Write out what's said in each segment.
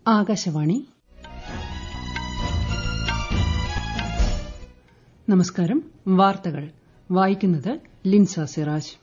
ആകാശവാണി നമസ്കാരം വാർത്തകൾ വായിക്കുന്നത് ലിൻസ സിറാജ്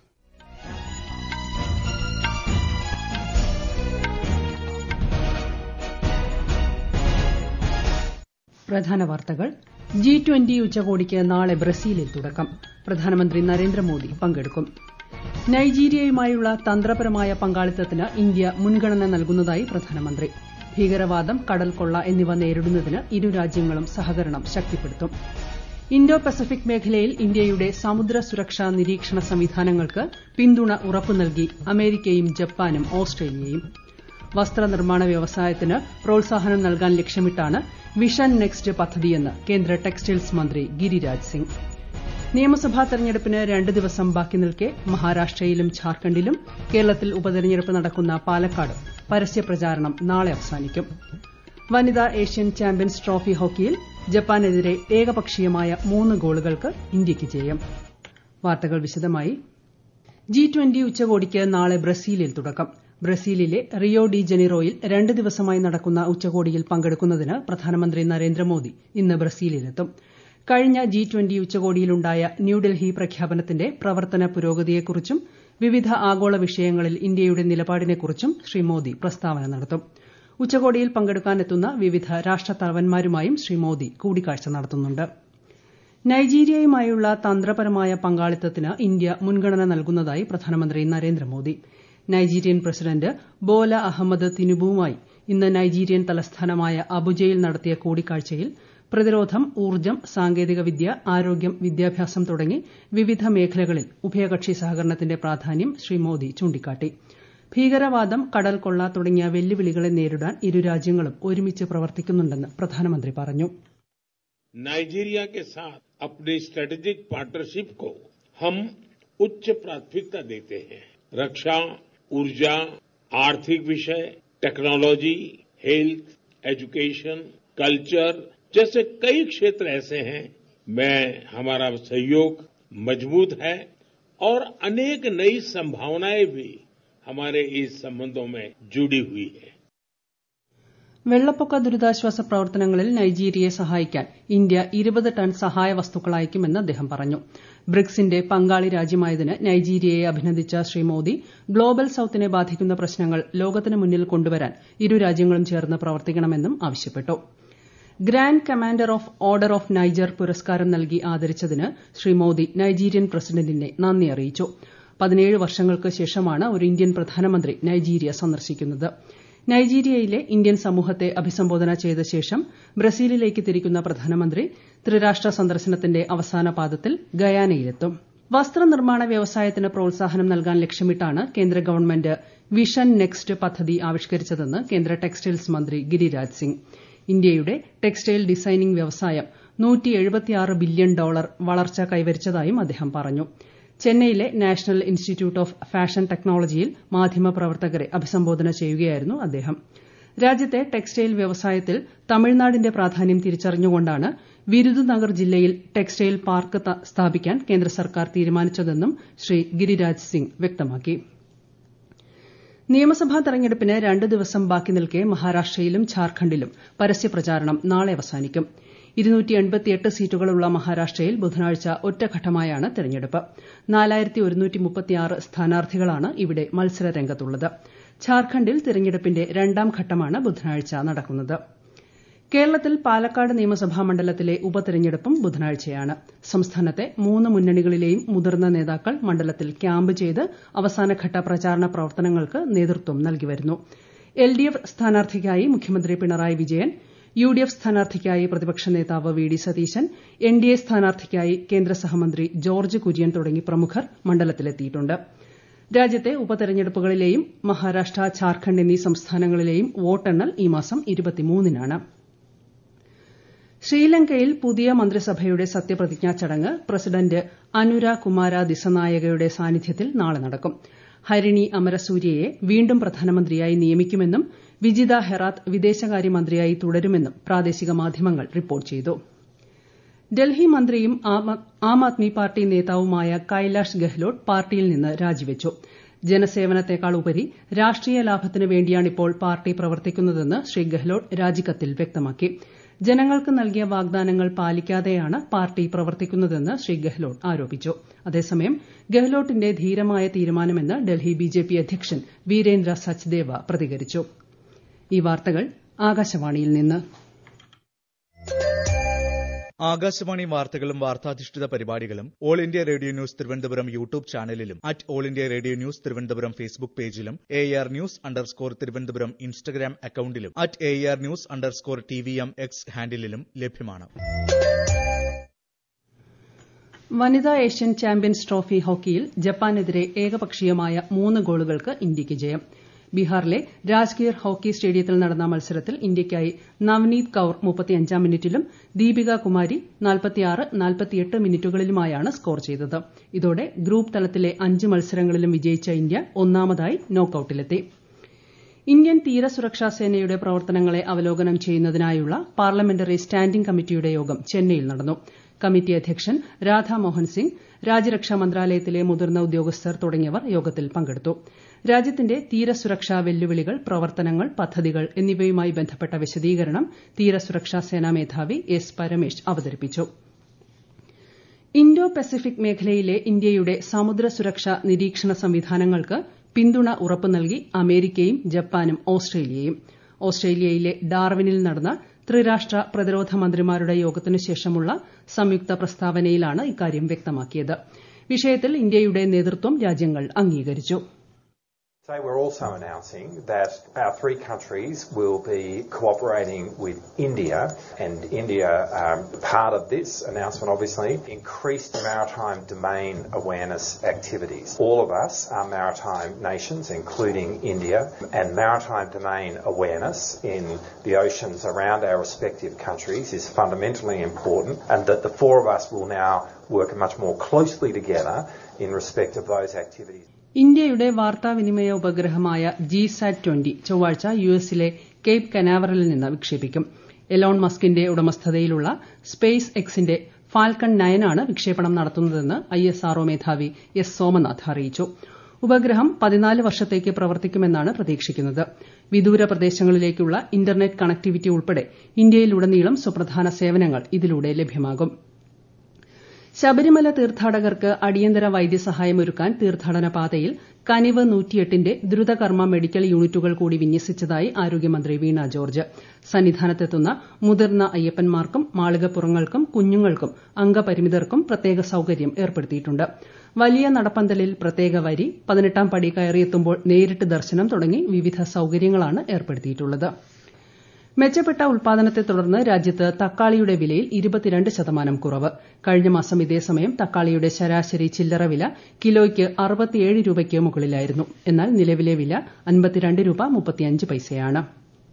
പ്രധാന വാർത്തകൾ ജി ട്വന്റി ഉച്ചകോടിക്ക് നാളെ ബ്രസീലിൽ തുടക്കം പ്രധാനമന്ത്രി നരേന്ദ്രമോദി പങ്കെടുക്കും നൈജീരിയയുമായുള്ള തന്ത്രപരമായ പങ്കാളിത്തത്തിന് ഇന്ത്യ മുൻഗണന നൽകുന്നതായി പ്രധാനമന്ത്രി ഭീകരവാദം കടൽക്കൊള്ള എന്നിവ നേരിടുന്നതിന് ഇരു രാജ്യങ്ങളും സഹകരണം ശക്തിപ്പെടുത്തും ഇന്തോ പസഫിക് മേഖലയിൽ ഇന്ത്യയുടെ സമുദ്ര സുരക്ഷാ നിരീക്ഷണ സംവിധാനങ്ങൾക്ക് പിന്തുണ ഉറപ്പു നൽകി അമേരിക്കയും ജപ്പാനും ഓസ്ട്രേലിയയും വസ്ത്രനിർമ്മാണ വ്യവസായത്തിന് പ്രോത്സാഹനം നൽകാൻ ലക്ഷ്യമിട്ടാണ് വിഷൻ നെക്സ്റ്റ് പദ്ധതിയെന്ന് കേന്ദ്ര ടെക്സ്റ്റൈൽസ് മന്ത്രി ഗിരിരാജ് സിംഗ് നിയമസഭാ തെരഞ്ഞെടുപ്പിന് രണ്ട് ദിവസം ബാക്കി നിൽക്കെ മഹാരാഷ്ട്രയിലും ഝാർഖണ്ഡിലും കേരളത്തിൽ ഉപതെരഞ്ഞെടുപ്പ് നടക്കുന്ന പാലക്കാടും പരസ്യപ്രചാരണം നാളെ അവസാനിക്കും വനിതാ ഏഷ്യൻ ചാമ്പ്യൻസ് ട്രോഫി ഹോക്കിയിൽ ജപ്പാനെതിരെ ഏകപക്ഷീയമായ മൂന്ന് ഗോളുകൾക്ക് ഇന്ത്യയ്ക്ക് ജയം വാർത്തകൾ വിശദമായി ജി ട്വന്റി ഉച്ചകോടിക്ക് നാളെ ബ്രസീലിൽ തുടക്കം ബ്രസീലിലെ റിയോ ഡി ജനീറോയിൽ രണ്ട് ദിവസമായി നടക്കുന്ന ഉച്ചകോടിയിൽ പങ്കെടുക്കുന്നതിന് പ്രധാനമന്ത്രി നരേന്ദ്രമോദി ഇന്ന് ബ്രസീലിലെത്തും കഴിഞ്ഞ ജി ട്വന്റി ഉച്ചകോടിയിലുണ്ടായ ന്യൂഡൽഹി പ്രഖ്യാപനത്തിന്റെ പ്രവർത്തന പുരോഗതിയെക്കുറിച്ചും വിവിധ ആഗോള വിഷയങ്ങളിൽ ഇന്ത്യയുടെ നിലപാടിനെക്കുറിച്ചും ശ്രീ മോദി പ്രസ്താവന നടത്തും ഉച്ചകോടിയിൽ പങ്കെടുക്കാനെത്തുന്ന വിവിധ രാഷ്ട്രത്തലവന്മാരുമായും ശ്രീ മോദി കൂടിക്കാഴ്ച നടത്തുന്നുണ്ട് നൈജീരിയയുമായുള്ള തന്ത്രപരമായ പങ്കാളിത്തത്തിന് ഇന്ത്യ മുൻഗണന നൽകുന്നതായി പ്രധാനമന്ത്രി Narendra Modi Nigerian president Bola Ahmed തിനുബുവുമായി ഇന്ന് നൈജീരിയൻ തലസ്ഥാനമായ അബുജയിൽ നടത്തിയ കൂടിക്കാഴ്ചയിൽ പ്രതിരോധം ഊർജ്ജം സാങ്കേതികവിദ്യ ആരോഗ്യം വിദ്യാഭ്യാസം തുടങ്ങി വിവിധ മേഖലകളിൽ ഉഭയകക്ഷി സഹകരണത്തിന്റെ പ്രാധാന്യം ശ്രീ മോദി ചൂണ്ടിക്കാട്ടി ഭീകരവാദം കടൽക്കൊള്ള തുടങ്ങിയ വെല്ലുവിളികളെ നേരിടാൻ ഇരു രാജ്യങ്ങളും ഒരുമിച്ച് പ്രവർത്തിക്കുന്നുണ്ടെന്ന് പ്രധാനമന്ത്രി പറഞ്ഞു नाइजीरिया के साथ अपनी स्ट्रेटेजिक पार्टनरशिप को हम उच्च प्राथमिकता देते हैं रक्षा ऊर्जा आर्थिक विषय टेक्नोलॉजी हेल्थ एजुकेशन कल्चर जैसे कई क्षेत्र ऐसे हैं में हमारा सहयोग मजबूत है और अनेक नई संभावनाएं भी हमारे इस संबंधों में जुड़ी हुई है വെള്ളപ്പൊക്ക ദുരിതാശ്വാസ പ്രവർത്തനങ്ങളിൽ നൈജീരിയയെ സഹായിക്കാൻ ഇന്ത്യ ഇരുപത് ടൺ സഹായ വസ്തുക്കൾ അയക്കുമെന്ന് അദ്ദേഹം പറഞ്ഞു ബ്രിക്സിന്റെ പങ്കാളി രാജ്യമായതിന് നൈജീരിയയെ അഭിനന്ദിച്ച ശ്രീ മോദി ഗ്ലോബൽ സൌത്തിനെ ബാധിക്കുന്ന പ്രശ്നങ്ങൾ ലോകത്തിന് മുന്നിൽ കൊണ്ടുവരാൻ ഇരു രാജ്യങ്ങളും ചേർന്ന് പ്രവർത്തിക്കണമെന്നും ആവശ്യപ്പെട്ടു grand commander of order of Niger പുരസ്കാരം നൽകി ആദരിച്ചതിന് ശ്രീ മോദി നൈജീരിയൻ പ്രസിഡന്റിനെ നന്ദി അറിയിച്ചു പതിനേഴ് വർഷങ്ങൾക്ക് ശേഷമാണ് ഒരു ഇന്ത്യൻ പ്രധാനമന്ത്രി നൈജീരിയ സന്ദർശിക്കുന്നത് നൈജീരിയയിലെ ഇന്ത്യൻ സമൂഹത്തെ അഭിസംബോധന ചെയ്ത ശേഷം ബ്രസീലിലേക്ക് തിരിക്കുന്ന പ്രധാനമന്ത്രി ത്രിരാഷ്ട്ര സന്ദർശനത്തിന്റെ അവസാന പാദത്തിൽ ഗയാനയിലെത്തും വസ്ത്രനിർമ്മാണ വ്യവസായത്തിന് പ്രോത്സാഹനം നൽകാൻ ലക്ഷ്യമിട്ടാണ് കേന്ദ്ര ഗവൺമെന്റ് വിഷൻ നെക്സ്റ്റ് പദ്ധതി ആവിഷ്കരിച്ചതെന്ന് കേന്ദ്ര ടെക്സ്റ്റൈൽസ് മന്ത്രി ഗിരിരാജ് സിംഗ് ഇന്ത്യയുടെ ടെക്സ്റ്റൈൽ ഡിസൈനിംഗ് വ്യവസായം ബില്യൺ ഡോളർ വളർച്ച കൈവരിച്ചതായും അദ്ദേഹം പറഞ്ഞു ചെന്നൈയിലെ നാഷണൽ ഇൻസ്റ്റിറ്റ്യൂട്ട് ഓഫ് ഫാഷൻ ടെക്നോളജിയിൽ മാധ്യമപ്രവർത്തകരെ അഭിസംബോധന ചെയ്യുകയായിരുന്നു അദ്ദേഹം രാജ്യത്തെ ടെക്സ്റ്റൈൽ വ്യവസായത്തിൽ തമിഴ്നാടിന്റെ പ്രാധാന്യം തിരിച്ചറിഞ്ഞുകൊണ്ടാണ് വിരുദുനഗർ ജില്ലയിൽ ടെക്സ്റ്റൈൽ പാർക്ക് സ്ഥാപിക്കാൻ കേന്ദ്ര സർക്കാർ തീരുമാനിച്ചതെന്നും ശ്രീ ഗിരിരാജ് സിംഗ് വ്യക്തമാക്കി നിയമസഭാ തെരഞ്ഞെടുപ്പിന് രണ്ട് ദിവസം ബാക്കി നിൽക്കെ മഹാരാഷ്ട്രയിലും ഝാർഖണ്ഡിലും പരസ്യപ്രചാരണം നാളെ അവസാനിക്കും സീറ്റുകളുള്ള മഹാരാഷ്ട്രയിൽ ബുധനാഴ്ച ഒറ്റഘട്ടമായാണ് തെരഞ്ഞെടുപ്പ് സ്ഥാനാർത്ഥികളാണ് ഇവിടെ മത്സരരംഗത്തുള്ളത് ഝാർഖണ്ഡിൽ തെരഞ്ഞെടുപ്പിന്റെ രണ്ടാം ഘട്ടമാണ് ബുധനാഴ്ച നടക്കുന്നത് കേരളത്തിൽ പാലക്കാട് നിയമസഭാ മണ്ഡലത്തിലെ ഉപതെരഞ്ഞെടുപ്പും ബുധനാഴ്ചയാണ് സംസ്ഥാനത്തെ മൂന്ന് മുന്നണികളിലെയും മുതിർന്ന നേതാക്കൾ മണ്ഡലത്തിൽ ക്യാമ്പ് ചെയ്ത് അവസാനഘട്ട പ്രചാരണ പ്രവർത്തനങ്ങൾക്ക് നേതൃത്വം നൽകിവരുന്നു എൽഡിഎഫ് സ്ഥാനാർത്ഥിക്കായി മുഖ്യമന്ത്രി പിണറായി വിജയൻ യുഡിഎഫ് സ്ഥാനാർത്ഥിക്കായി പ്രതിപക്ഷ നേതാവ് വി ഡി സതീശൻ എൻഡിഎ സ്ഥാനാർത്ഥിക്കായി കേന്ദ്ര സഹമന്ത്രി ജോർജ് കുര്യൻ തുടങ്ങി പ്രമുഖർ മണ്ഡലത്തിലെത്തിയിട്ടുണ്ട് രാജ്യത്തെ ഉപതെരഞ്ഞെടുപ്പുകളിലെയും മഹാരാഷ്ട്ര ഝാർഖണ്ഡ് എന്നീ സംസ്ഥാനങ്ങളിലെയും വോട്ടെണ്ണൽ ഈ മാസം നാണ് ശ്രീലങ്കയിൽ പുതിയ മന്ത്രിസഭയുടെ സത്യപ്രതിജ്ഞാ ചടങ്ങ് പ്രസിഡന്റ് അനുര കുമാര ദിസനായകയുടെ സാന്നിധ്യത്തിൽ നാളെ നടക്കും ഹരിണി അമരസൂര്യയെ വീണ്ടും പ്രധാനമന്ത്രിയായി നിയമിക്കുമെന്നും വിജിത ഹെറാത്ത് വിദേശകാര്യമന്ത്രിയായി തുടരുമെന്നും പ്രാദേശിക മാധ്യമങ്ങൾ റിപ്പോർട്ട് ചെയ്തു ഡൽഹി മന്ത്രിയും ആം ആദ്മി പാർട്ടി നേതാവുമായ കൈലാഷ് ഗെഹ്ലോട്ട് പാർട്ടിയിൽ നിന്ന് രാജിവച്ചു ജനസേവനത്തെക്കാൾ ഉപരി രാഷ്ട്രീയ ലാഭത്തിനു വേണ്ടിയാണിപ്പോൾ പാർട്ടി പ്രവർത്തിക്കുന്നതെന്ന് ശ്രീ ഗെഹ്ലോട്ട് രാജിക്കത്തിൽ വ്യക്തമാക്കി ജനങ്ങൾക്ക് നൽകിയ വാഗ്ദാനങ്ങൾ പാലിക്കാതെയാണ് പാർട്ടി പ്രവർത്തിക്കുന്നതെന്ന് ശ്രീ ഗെഹ്ലോട്ട് ആരോപിച്ചു അതേസമയം ഗെഹ്ലോട്ടിന്റെ ധീരമായ തീരുമാനമെന്ന് ഡൽഹി ബിജെപി അധ്യക്ഷൻ വീരേന്ദ്ര സച്ദേവ പ്രതികരിച്ചു ഈ വാർത്തകൾ ആകാശവാണിയിൽ നിന്ന് ആകാശവാണി വാർത്തകളും വാർത്താധിഷ്ഠിത പരിപാടികളും all India radio news Thiruvananthapuram YouTube ചാനലിലും at all India radio news Thiruvananthapuram Facebook പേജിലും A R news underscore Thiruvananthapuram Instagram അക്കൌണ്ടിലും at A R news underscore T V M X ഹാൻഡിലും ലഭ്യമാണ് വനിതാ ഏഷ്യൻ ചാമ്പ്യൻസ് ട്രോഫി ഹോക്കിയിൽ ജപ്പാനെതിരെ ഏകപക്ഷീയമായ മൂന്ന് ഗോളുകൾക്ക് ഇന്ത്യയ്ക്ക് ജയം ബീഹാറിലെ രാജ്ഗീർ ഹോക്കി സ്റ്റേഡിയത്തിൽ നടന്ന മത്സരത്തിൽ ഇന്ത്യയ്ക്കായി നവനീത് കൌർ മുപ്പത്തിയഞ്ചാം മിനിറ്റിലും ദീപിക കുമാരി മിനിറ്റുകളിലുമായാണ് സ്കോർ ചെയ്തത് ഇതോടെ ഗ്രൂപ്പ് തലത്തിലെ അഞ്ച് മത്സരങ്ങളിലും വിജയിച്ച ഇന്ത്യ ഒന്നാമതായി നോക്കൌട്ടിലെത്തി ഇന്ത്യൻ തീരസുരക്ഷാ സേനയുടെ പ്രവർത്തനങ്ങളെ അവലോകനം ചെയ്യുന്നതിനായുള്ള പാർലമെന്ററി സ്റ്റാൻഡിംഗ് കമ്മിറ്റിയുടെ യോഗം ചെന്നൈയിൽ നടന്നു കമ്മിറ്റി അധ്യക്ഷൻ രാധാമോഹൻ സിംഗ് രാജ്യരക്ഷാ മന്ത്രാലയത്തിലെ മുതിർന്ന ഉദ്യോഗസ്ഥർ തുടങ്ങിയവർ യോഗത്തിൽ പങ്കെടുത്തു രാജ്യത്തിന്റെ തീരസുരക്ഷാ വെല്ലുവിളികൾ പ്രവർത്തനങ്ങൾ പദ്ധതികൾ എന്നിവയുമായി ബന്ധപ്പെട്ട വിശദീകരണം തീരസുരക്ഷാ സേനാ മേധാവി എസ് പരമേശ് അവതരിപ്പിച്ചു ഇന്തോ പസഫിക് മേഖലയിലെ ഇന്ത്യയുടെ സമുദ്ര സുരക്ഷാ നിരീക്ഷണ സംവിധാനങ്ങൾക്ക് പിന്തുണ ഉറപ്പു നൽകി അമേരിക്കയും ജപ്പാനും ഓസ്ട്രേലിയയും ഓസ്ട്രേലിയയിലെ ഡാർവിനിൽ നടന്ന ത്രിരാഷ്ട്ര പ്രതിരോധ മന്ത്രിമാരുടെ യോഗത്തിനു ശേഷമുള്ള സംയുക്ത പ്രസ്താവനയിലാണ് ഇക്കാര്യം വ്യക്തമാക്കിയത് വിഷയത്തിൽ ഇന്ത്യയുടെ നേതൃത്വം രാജ്യങ്ങൾ അംഗീകരിച്ചു Today we're also announcing that our three countries will be cooperating with India and India, um, part of this announcement obviously, increased maritime domain awareness activities. All of us are maritime nations, including India, and maritime domain awareness in the oceans around our respective countries is fundamentally important and that the four of us will now work much more closely together in respect of those activities. ഇന്ത്യയുടെ വാർത്താവിനിമയ ഉപഗ്രഹമായ G sat twenty ചൊവ്വാഴ്ച U എസിലെ Cape കനാവറലിൽ നിന്ന് വിക്ഷേപിക്കും Elon മസ്കിന്റെ ഉടമസ്ഥതയിലുള്ള സ്പേസ് എക്സിന്റെ ഫാൽക്കൺ നയനാണ് വിക്ഷേപണം നടത്തുന്നതെന്ന് ഐ എസ് ആർഒ മേധാവി എസ് സോമനാഥ് അറിയിച്ചു ഉപഗ്രഹം പതിനാല് വർഷത്തേക്ക് പ്രവർത്തിക്കുമെന്നാണ് പ്രതീക്ഷിക്കുന്നത് വിദൂര പ്രദേശങ്ങളിലേക്കുള്ള ഇന്റർനെറ്റ് കണക്ടിവിറ്റി ഉൾപ്പെടെ ഇന്ത്യയിലുടനീളം സുപ്രധാന സേവനങ്ങൾ ഇതിലൂടെ ലഭ്യമാകും ശബരിമല തീർത്ഥാടകർക്ക് അടിയന്തര വൈദ്യസഹായമൊരുക്കാൻ തീർത്ഥാടന പാതയിൽ കനിവ് നൂറ്റിയെട്ടിന്റെ ദ്രുതകർമ്മ മെഡിക്കൽ യൂണിറ്റുകൾ കൂടി വിന്യസിച്ചതായി ആരോഗ്യമന്ത്രി വീണ ജോർജ് സന്നിധാനത്തെത്തുന്ന മുതിർന്ന അയ്യപ്പന്മാർക്കും മാളികപ്പുറങ്ങൾക്കും കുഞ്ഞുങ്ങൾക്കും അംഗപരിമിതർക്കും പ്രത്യേക സൌകര്യം ഏർപ്പെടുത്തിയിട്ടുണ്ട് വലിയ നടപ്പന്തലിൽ പ്രത്യേക വരി പതിനെട്ടാം പടി കയറിയെത്തുമ്പോൾ നേരിട്ട് ദർശനം തുടങ്ങി വിവിധ സൌകര്യങ്ങളാണ് ഏർപ്പെടുത്തിയിട്ടുള്ളത് മെച്ചപ്പെട്ട ഉൽപാദനത്തെ തുടർന്ന് രാജ്യത്ത് തക്കാളിയുടെ വിലയിൽ ഇരുപത്തിരണ്ട് ശതമാനം കുറവ് കഴിഞ്ഞ മാസം ഇതേസമയം തക്കാളിയുടെ ശരാശരി ചില്ലറ വില കിലോയ്ക്ക് അറുപത്തിയേഴ് രൂപയ്ക്ക് മുകളിലായിരുന്നു എന്നാൽ നിലവിലെ വില അൻപത്തിരണ്ട് രൂപ മുപ്പത്തിയഞ്ച് പൈസയാണ്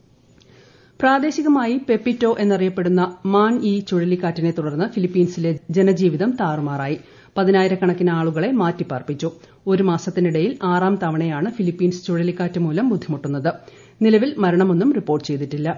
പ്രാദേശികമായി പെപ്പിറ്റോ എന്നറിയപ്പെടുന്ന മാൻ ഇ ചുഴലിക്കാറ്റിനെ തുടർന്ന് ഫിലിപ്പീൻസിലെ ജനജീവിതം താറുമാറായി പതിനായിരക്കണക്കിന് ആളുകളെ മാറ്റിപ്പാർപ്പിച്ചു ഒരു മാസത്തിനിടയിൽ ആറാം തവണയാണ് ഫിലിപ്പീൻസ് ചുഴലിക്കാറ്റ് മൂലം ബുദ്ധിമുട്ടുന്നത് നിലവിൽ മരണമൊന്നും റിപ്പോർട്ട് ചെയ്തിട്ടില്ല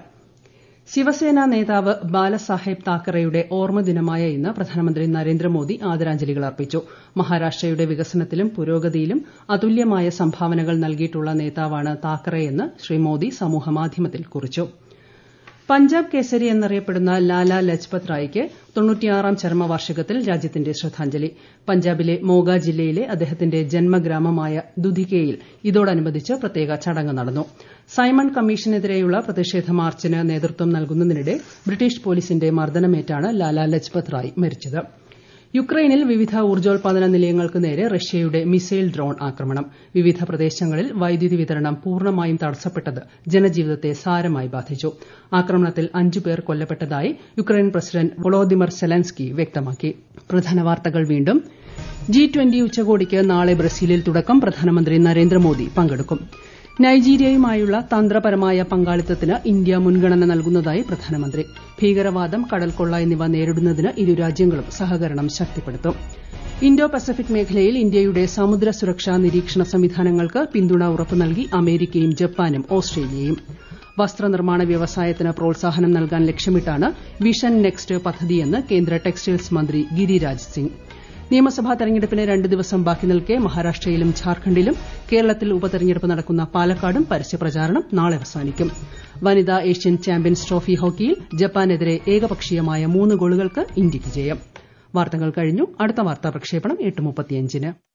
ശിവസേന നേതാവ് ബാലസാഹേബ് താക്കറെയുടെ ഓർമ്മദിനമായ ഇന്ന് പ്രധാനമന്ത്രി നരേന്ദ്രമോദി ആദരാഞ്ജലികൾ അർപ്പിച്ചു മഹാരാഷ്ട്രയുടെ വികസനത്തിലും പുരോഗതിയിലും അതുല്യമായ സംഭാവനകൾ നൽകിയിട്ടുള്ള നേതാവാണ് താക്കറെയെന്ന് ശ്രീ മോദി സമൂഹമാധ്യമത്തിൽ കുറിച്ചു പഞ്ചാബ് കേസരി എന്നറിയപ്പെടുന്ന ലാല ലജ്പത് റായിക്ക് തൊണ്ണൂറ്റിയാറാം ചരമവാർഷികത്തിൽ രാജ്യത്തിന്റെ ശ്രദ്ധാഞ്ജലി പഞ്ചാബിലെ മോഗ ജില്ലയിലെ അദ്ദേഹത്തിന്റെ ജന്മഗ്രാമമായ ദുധികയിൽ ഇതോടനുബന്ധിച്ച് പ്രത്യേക ചടങ്ങ് നടന്നു സൈമൺ കമ്മീഷനെതിരെയുള്ള പ്രതിഷേധ മാർച്ചിന് നേതൃത്വം നൽകുന്നതിനിടെ ബ്രിട്ടീഷ് പോലീസിന്റെ മർദ്ദനമേറ്റാണ് ലാല ലജ്പത് റായ് മരിച്ചത് യുക്രൈനിൽ വിവിധ ഊർജ്ജോൽപാദന നിലയങ്ങൾക്ക് നേരെ റഷ്യയുടെ മിസൈൽ ഡ്രോൺ ആക്രമണം വിവിധ പ്രദേശങ്ങളിൽ വൈദ്യുതി വിതരണം പൂർണ്ണമായും തടസ്സപ്പെട്ടത് ജനജീവിതത്തെ സാരമായി ബാധിച്ചു ആക്രമണത്തിൽ അഞ്ചു പേർ കൊല്ലപ്പെട്ടതായി യുക്രൈൻ പ്രസിഡന്റ് വൊളോദിമർ സെലൻസ്കി വ്യക്തമാക്കി പ്രധാന വാർത്തകൾ വീണ്ടും ജി ട്വന്റി ഉച്ചകോടിക്ക് നാളെ ബ്രസീലിൽ തുടക്കം പ്രധാനമന്ത്രി നരേന്ദ്രമോദി പങ്കെടുക്കും നൈജീരിയയുമായുള്ള തന്ത്രപരമായ പങ്കാളിത്തത്തിന് ഇന്ത്യ മുൻഗണന നൽകുന്നതായി പ്രധാനമന്ത്രി ഭീകരവാദം കടൽക്കൊള്ള എന്നിവ നേരിടുന്നതിന് ഇരു രാജ്യങ്ങളും സഹകരണം ശക്തിപ്പെടുത്തും ഇന്തോ പസഫിക് മേഖലയിൽ ഇന്ത്യയുടെ സമുദ്ര സുരക്ഷാ നിരീക്ഷണ സംവിധാനങ്ങൾക്ക് പിന്തുണ ഉറപ്പു നൽകി അമേരിക്കയും ജപ്പാനും ഓസ്ട്രേലിയയും വസ്ത്രനിർമ്മാണ വ്യവസായത്തിന് പ്രോത്സാഹനം നൽകാൻ ലക്ഷ്യമിട്ടാണ് വിഷൻ നെക്സ്റ്റ് പദ്ധതിയെന്ന് കേന്ദ്ര ടെക്സ്റ്റൈൽസ് മന്ത്രി ഗിരിരാജ് സിംഗ് നിയമസഭാ തെരഞ്ഞെടുപ്പിന് രണ്ട് ദിവസം ബാക്കി നിൽക്കെ മഹാരാഷ്ട്രയിലും ഝാർഖണ്ഡിലും കേരളത്തിൽ ഉപതെരഞ്ഞെടുപ്പ് നടക്കുന്ന പാലക്കാടും പരസ്യപ്രചാരണം നാളെ അവസാനിക്കും വനിതാ ഏഷ്യൻ ചാമ്പ്യൻസ് ട്രോഫി ഹോക്കിയിൽ ജപ്പാനെതിരെ ഏകപക്ഷീയമായ മൂന്ന് ഗോളുകൾക്ക് ഇന്ത്യയ്ക്ക് ജയം വാർത്തകൾ കഴിഞ്ഞു അടുത്ത വാർത്താ പ്രക്ഷേപണം എട്ട് മുപ്പത്തിയഞ്ചിന്